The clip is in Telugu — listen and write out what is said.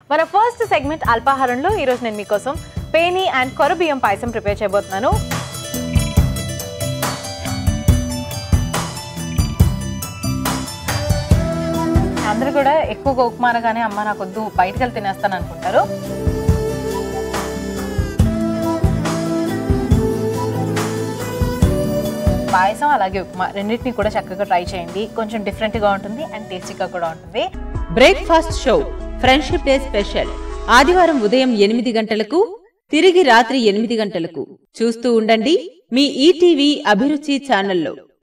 మన ఫస్ట్ సెగ్మెంట్ అల్పాహారంలో ఈరోజు నేను మీకోసం పేని అండ్ కొరబియ్యం పాయసం ప్రిపేర్ చేయబోతున్నాను అందరూ కూడా ఎక్కువగా ఉప్మా అనగానే అమ్మ నాకు వద్దు బయటకు వెళ్ళి తినేస్తాను అనుకుంటారు పాయసం అలాగే ఉప్మా రెండింటిని కూడా చక్కగా ట్రై చేయండి కొంచెం డిఫరెంట్గా ఉంటుంది అండ్ టేస్టీగా కూడా ఉంటుంది breakfast show friendship day special ఆదివారం ఉదయం ఎనిమిది గంటలకు తిరిగి రాత్రి ఎనిమిది గంటలకు చూస్తూ ఉండండి మీ ఈటీవీ అభిరుచి ఛానల్లో